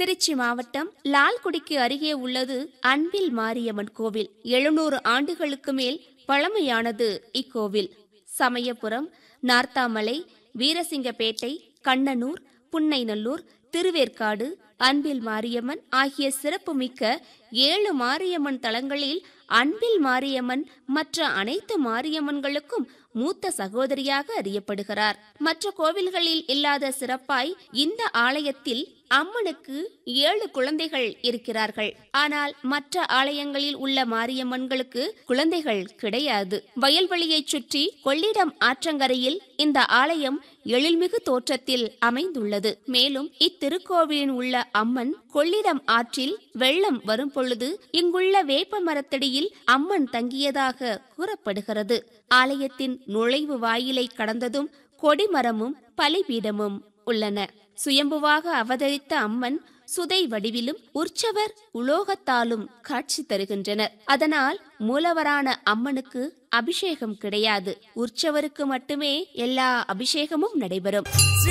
திருச்சி மாவட்டம் லால்குடிக்கு அருகே உள்ளது அன்பில் மாரியம்மன் கோவில் எழுநூறு ஆண்டுகளுக்கு மேல் பழமையானது இக்கோவில் சமயபுரம் நார்த்தாமலை வீரசிங்கப்பேட்டை கண்ணனூர் புன்னைநல்லூர் திருவேற்காடு அன்பில் மாரியம்மன் ஆகிய சிறப்புமிக்க ஏழு மாரியம்மன் தலங்களில் அன்பில் மாரியம்மன் மற்ற அனைத்து மாரியம்மன்களுக்கும் மூத்த சகோதரியாக அறியப்படுகிறார் மற்ற கோவில்களில் இல்லாத சிறப்பாய் இந்த ஆலயத்தில் அம்மனுக்கு ஏழு குழந்தைகள் இருக்கிறார்கள் ஆனால் மற்ற ஆலயங்களில் உள்ள மாரியம்மன்களுக்கு குழந்தைகள் கிடையாது வயல்வெளியைச் சுற்றி கொள்ளிடம் ஆற்றங்கரையில் இந்த ஆலயம் எழில்மிகு தோற்றத்தில் அமைந்துள்ளது மேலும் இத்திருக்கோவிலில் உள்ள அம்மன் கொள்ளிடம் ஆற்றில் வெள்ளம் வரும் பொழுது இங்குள்ள வேப்ப மரத்தடியில் அம்மன் தங்கியதாக கூறப்படுகிறது ஆலயத்தின் நுழைவு வாயிலை கடந்ததும் கொடிமரமும் பலிபீடமும் உள்ளன சுயம்புவாக அவதரித்த அம்மன் சுதை வடிவிலும் உற்சவர் உலோகத்தாலும் காட்சி தருகின்றனர் அதனால் மூலவரான அம்மனுக்கு அபிஷேகம் கிடையாது உற்சவருக்கு மட்டுமே எல்லா அபிஷேகமும் நடைபெறும்